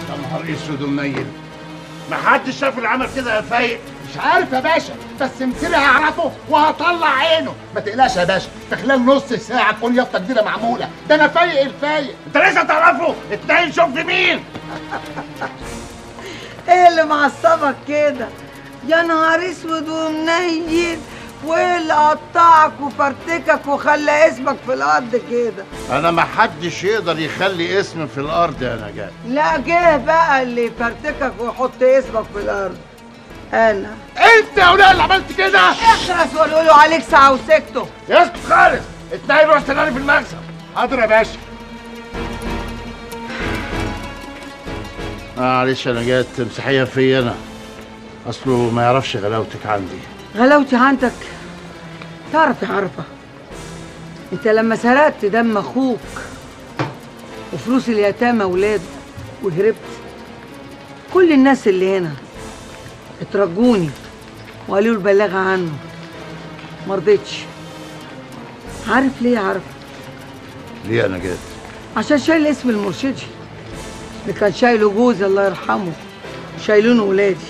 يا نهار اسود ومنيل ما حدش شاف العمل كده يا فايق مش عارف يا باشا بس مصيري هعرفه وهطلع عينه ما تقلقش يا باشا في خلال نص ساعه تكون يافطه جديده معموله ده انا فايق الفايق انت لسه تعرفه اتنين شوف في مين ايه اللي معصبك كده يا نهار اسود ومنيل وايه اللي قطعك وفرتكك وخلى اسمك في الارض كده انا ما حدش يقدر يخلي اسمي في الارض يا نجاة لا جه بقى اللي يفرتكك ويحط اسمك في الارض انا انت يا ولاد اللي عملت كده اخرس وقولوا عليك ساعه وسكتوا اسكت خالص اتنين روح استناني في المكسب حاضر يا باشا معلش يا نجاة تمسحيها فيا انا اصله ما يعرفش غلاوتك عندي غلاوتي عندك تعرف يا عرفة انت لما سرقت دم اخوك وفلوس اليتامى ولاده وهربت كل الناس اللي هنا اترجوني وقالوا البلاغة عنه مرضتش عارف ليه يا عرفة ليه يا نجاة عشان شايل اسم المرشدي اللي كان شايله جوزي الله يرحمه وشايلونه ولادي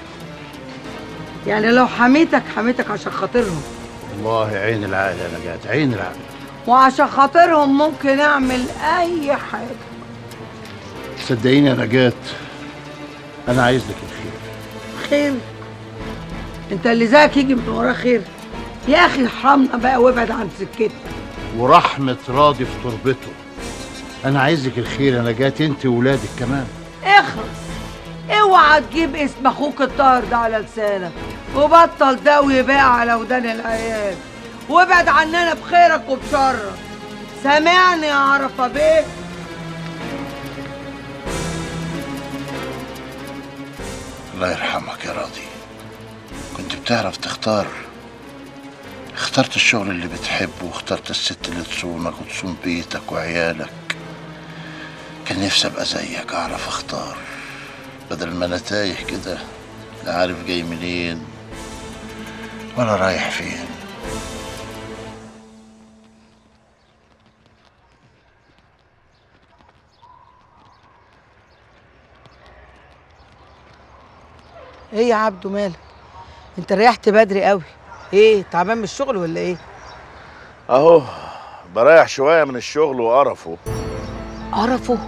يعني لو حميتك حميتك عشان خاطرهم والله عين العقل يا نجاة عين العقل وعشان خاطرهم ممكن اعمل اي حاجه صدقيني يا نجاة انا عايز لك الخير خير انت اللي زيك يجي من وراه خير يا اخي ارحمنا بقى وابعد عن سكتنا ورحمة راضي في تربته انا عايزك الخير يا نجاة انت وولادك كمان اخلص اوعى تجيب اسم اخوك الطاهر ده على لسانك وبطل داوي بقى على ودان العيال وابعد عننا بخيرك وبشرك سامعني يا عرفه بيه الله يرحمك يا راضي كنت بتعرف تختار اخترت الشغل اللي بتحبه واخترت الست اللي تصونك وتصون بيتك وعيالك كان نفسي ابقى زيك اعرف اختار بدل ما انا تايه كده لا عارف جاي منين ولا رايح فين ايه يا عبدو مالك انت ريحت بدري قوي ايه تعبان من الشغل ولا ايه اهو بريح شويه من الشغل وقرفه قرفه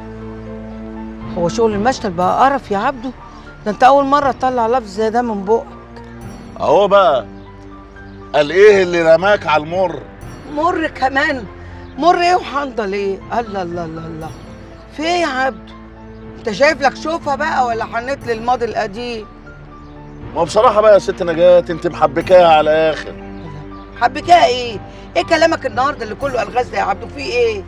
هو شغل المشتل بقى قرف يا عبدو ده انت اول مره تطلع لفظ زي ده من بقك اهو بقى قال ايه اللي رماك على المر مر كمان مر ايه وحنضل ايه الله الله الله الله في ايه يا عبدو انت شايف لك شوفه بقى ولا حنيت للماضي القديم ما بصراحه بقى يا ست نجاة انت محبكاها على الاخر حبكاها ايه ايه كلامك النهارده اللي كله الغاز ده يا عبدو في ايه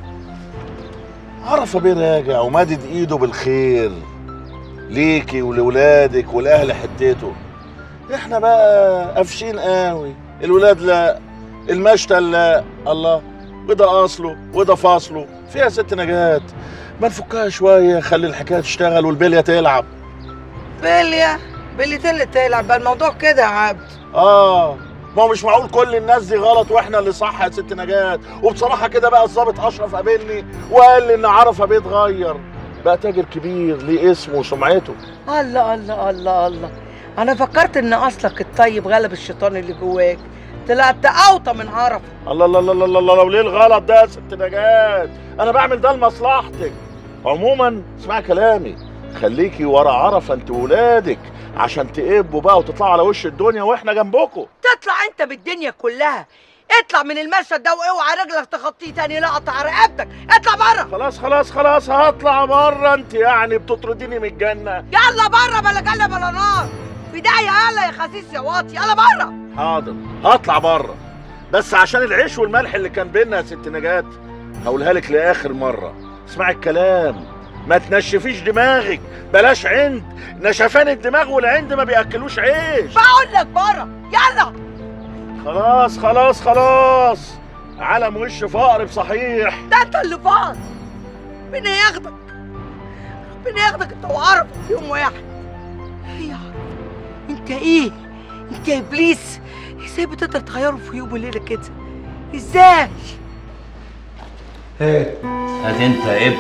عرف بيه راجع ومادد ايده بالخير ليكي ولولادك ولاهل حتته احنا بقى قافشين قوي الولاد لا المشتل لا الله وده اصله وده فاصله فيها ست نجاة ما نفكها شويه خلي الحكايه تشتغل والبليه تلعب بليا بلية اللي تلعب بقى الموضوع كده يا عبد اه ما هو مش معقول كل الناس دي غلط واحنا اللي صح يا ست نجاة وبصراحه كده بقى الظابط اشرف قابلني وقال لي ان عرفه بيتغير بقى تاجر كبير ليه اسمه وسمعته الله الله الله الله انا فكرت ان اصلك الطيب غلب الشيطان اللي جواك طلعت اوطى من عرفه الله الله الله الله الله الله وليه الغلط ده يا ست نجاة انا بعمل ده لمصلحتك عموما اسمعي كلامي خليكي ورا عرفه انت وولادك عشان تقبوا بقى وتطلعوا على وش الدنيا واحنا جنبكم تطلع انت بالدنيا كلها اطلع من المشهد ده واوعى رجلك تخطيه تاني لا اقطع رقبتك اطلع بره خلاص خلاص خلاص هطلع بره انت يعني بتطرديني من الجنه يلا بره بلا جنة بلا نار بداية يلا يا خسيس يا واطي يلا بره حاضر هطلع بره بس عشان العيش والملح اللي كان بينا يا ست نجاة هقولها لك لاخر مره اسمعي الكلام ما تنشفيش دماغك بلاش عند نشفان الدماغ والعند ما بياكلوش عيش بقول لك بره يلا خلاص خلاص خلاص علم وش فقر بصحيح ده انت اللي فاض ربنا ياخدك ربنا ياخدك انت وعرفه في يوم واحد ايه يا عرفه انت ايه انت يا ابليس ازاي بتقدر تغيره في يوم وليله كده ازاي هات هات انت يا ابن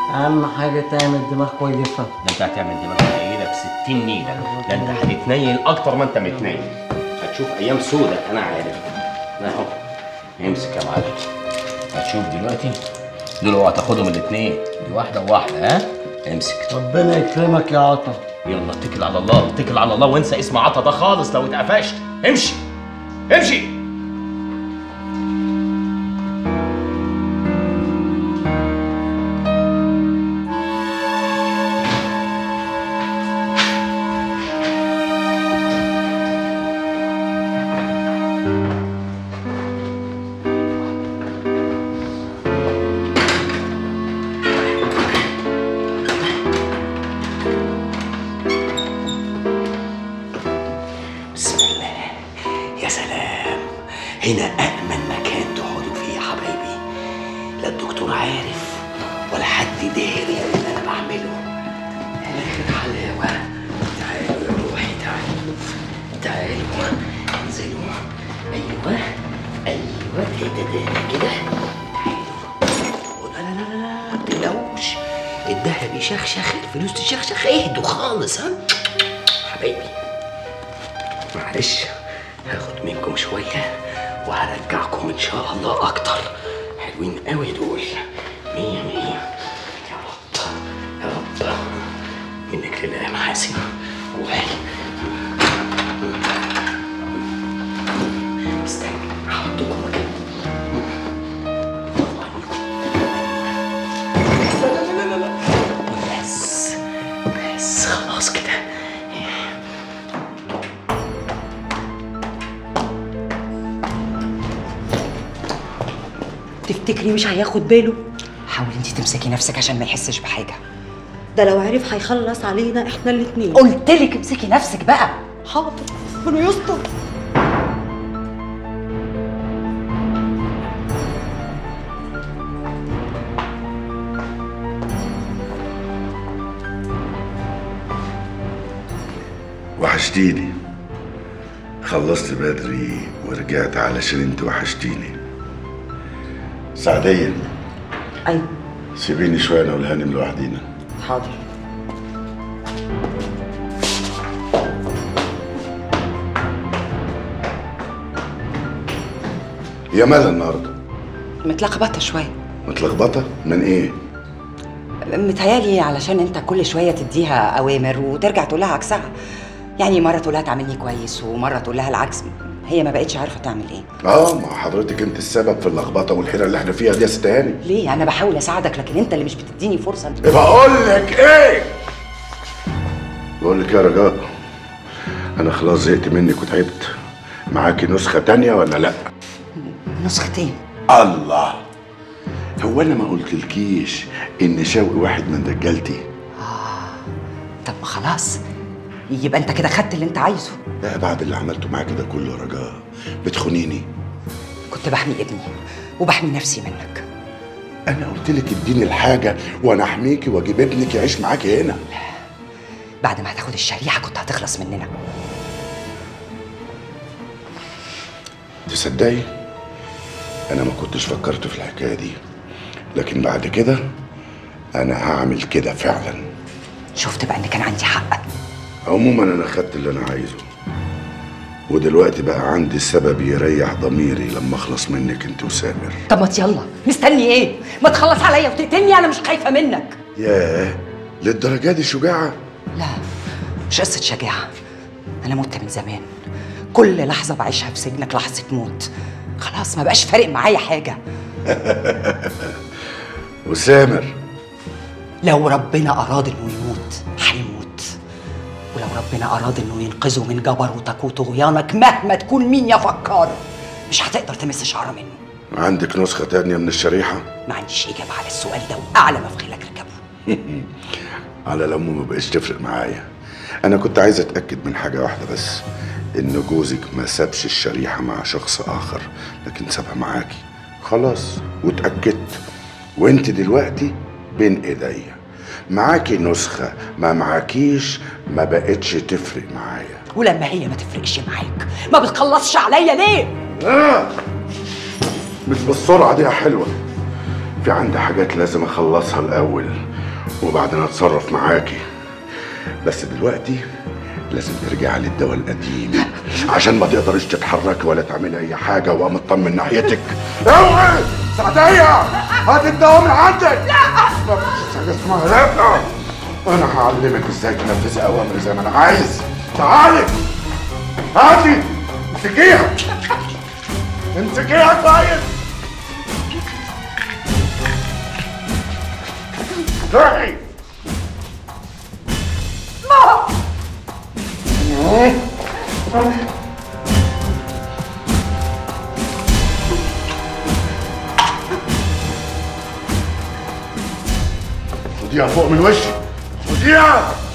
اهم حاجه تعمل دماغ كويسه ده انت هتعمل دماغ قليله ب 60 نيله ده انت هتتنيل اكتر ما انت متنيل هتشوف ايام سودة انا عارف اهو امسك يا معلم هتشوف دلوقتي دول اوعى تاخدهم الاثنين دي واحده وواحده ها امسك ربنا يكرمك يا عطا يلا اتكل على الله اتكل على الله وانسى اسم عطا ده خالص لو اتقفشت امشي امشي بسم الله يا سلام هنا أأمن مكان تقعدوا فيه يا حبايبي لا الدكتور عارف ولا حد داري اللي أنا بعمله آخر حلاوة تعالوا يا روحي تعالوا تعالوا انزلوا أيوه أيوه كده ده كده تعالوا لا لا لا لا ما تقلقوش الدهب يشخشخ الفلوس تشخشخ اهدوا خالص ها حبايبي معلش هاخد منكم شوية وهرجعكم إن شاء الله أكتر حلوين قوي دول مية مية يا رب يا رب منك لله يا محاسن روحي استنى هحطكم مكان لا لا لا لا لا بس بس خلاص كده تفتكري مش هياخد باله حاولي انت تمسكي نفسك عشان ما يحسش بحاجه ده لو عرف هيخلص علينا احنا الاتنين قلت لك امسكي نفسك بقى حاضر ربنا يستر وحشتيني خلصت بدري ورجعت علشان انت وحشتيني سعدية ايوه سيبيني شوية انا والهانم لوحدينا حاضر يا مالها النهارده متلخبطه شويه متلخبطة من ايه؟ متهيالي علشان انت كل شويه تديها اوامر وترجع تقول لها عكسها يعني مره تقول لها تعملني كويس ومره تقول لها العكس هي ما بقتش عارفه تعمل ايه اه ما حضرتك انت السبب في اللخبطة والحيرة اللي احنا فيها دي يا ست هاني ليه انا بحاول اساعدك لكن انت اللي مش بتديني فرصه بقول لك ايه؟ بقول لك يا رجاء انا خلاص زهقت منك وتعبت معاكي نسخة تانية ولا لا؟ نسختين الله هو انا ما قلتلكيش ان شوقي واحد من رجالتي طب خلاص يبقى انت كده خدت اللي انت عايزه لا بعد اللي عملته معاك ده كله يا رجاء بتخونيني كنت بحمي ابني وبحمي نفسي منك انا قلت لك اديني الحاجه وانا احميكي واجيب ابنك يعيش معاكي هنا بعد ما هتاخد الشريحه كنت هتخلص مننا تصدقي انا ما كنتش فكرت في الحكايه دي لكن بعد كده انا هعمل كده فعلا شفت بقى ان كان عندي حق عموما انا خدت اللي انا عايزه ودلوقتي بقى عندي سبب يريح ضميري لما اخلص منك انت وسامر طب ما يلا مستني ايه ما تخلص عليا وتقتلني انا مش خايفه منك ياه للدرجه دي شجاعه لا مش قصه شجاعه انا مت من زمان كل لحظه بعيشها في سجنك لحظه موت خلاص ما بقاش فارق معايا حاجه وسامر لو ربنا اراد انه يموت هيموت ولو ربنا اراد انه ينقذه من جبروتك وطغيانك مهما تكون مين يا فكار مش هتقدر تمس شعره منه عندك نسخه تانية من الشريحه ما عنديش اجابه على السؤال ده واعلى ما في خيلك ركبه على العموم ما بقاش تفرق معايا انا كنت عايز اتاكد من حاجه واحده بس ان جوزك ما سابش الشريحه مع شخص اخر لكن سابها معاكي خلاص واتاكدت وانت دلوقتي بين ايديا معاكي نسخه ما معاكيش ما بقتش تفرق معايا ولما هي ما تفرقش معاك ما بتخلصش عليا ليه آه. مش بالسرعه دي يا حلوه في عندي حاجات لازم اخلصها الاول وبعدين اتصرف معاكي بس دلوقتي لازم ترجعي للدواء القديم عشان ما تقدريش تتحركي ولا تعملي اي حاجه وأقوم مطمن ناحيتك اوعي سعديه هات الدواء من عندك لا ما فيش حاجه اسمها لا انا هعلمك ازاي تنفذي اوامري زي ما انا عايز تعالي هاتي امسكيها امسكيها كويس روحي خديها فوق من وشي خديها